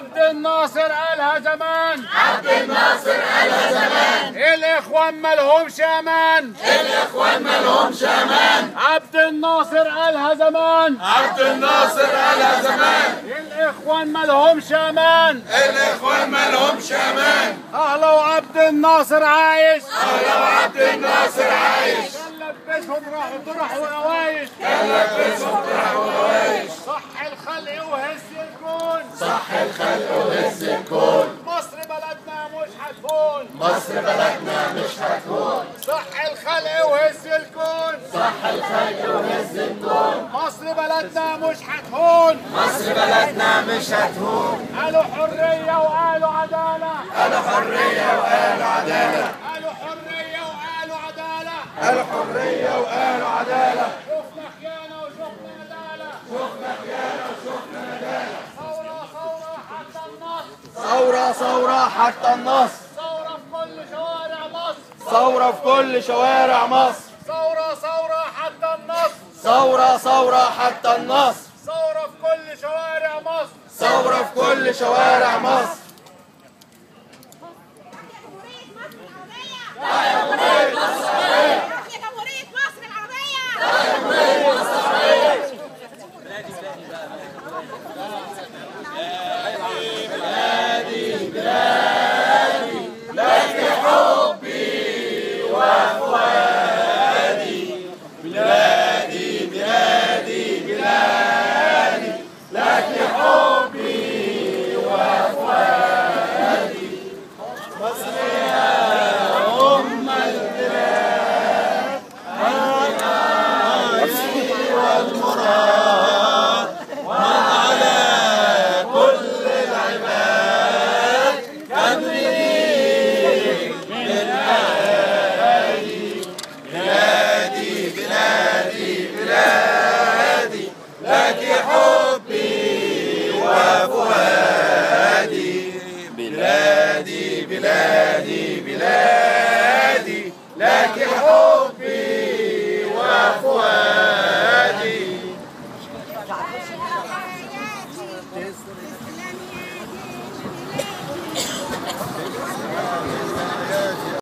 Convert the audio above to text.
عبد الناصر قالها زمان عبد الناصر قالها زمان الاخوان مالهمش امان الاخوان مالهمش امان عبد الناصر قالها زمان عبد الناصر قالها زمان الاخوان مالهمش امان الاخوان مالهمش امان اهلا وعبد الناصر عايش اهلا وعبد الناصر عايش كان لبسهم راحوا طرح وقوايش كان لبسهم طرح وقوايش صح الخلق وهز الكون صح الخلق وهز الكون مصر بلدنا مش هتهون مصر بلدنا مش هتهون صح الخلق وهز الكون صح الخلق وهز الكون مصر بلدنا مش هتهون مصر بلدنا مش هتهون قالوا حرية وقالوا عدالة قالوا حرية وقالوا عدالة قالوا حرية وقالوا عدالة قالوا حرية وقالوا عدالة شفنا خيانة وشفنا عدالة شفنا خيانة وشفنا عدالة ثورة ثورة حتى النصر ثورة ثورة حتى النصر ثورة في كل شوارع مصر ثورة في كل شوارع مصر ثورة ثورة حتى النصر ثورة ثورة حتى النصر ثورة في كل شوارع مصر ثورة في كل شوارع مصر يا جمهورية مصر العربية بلادي بلادي بلادي لك حبي وفؤادي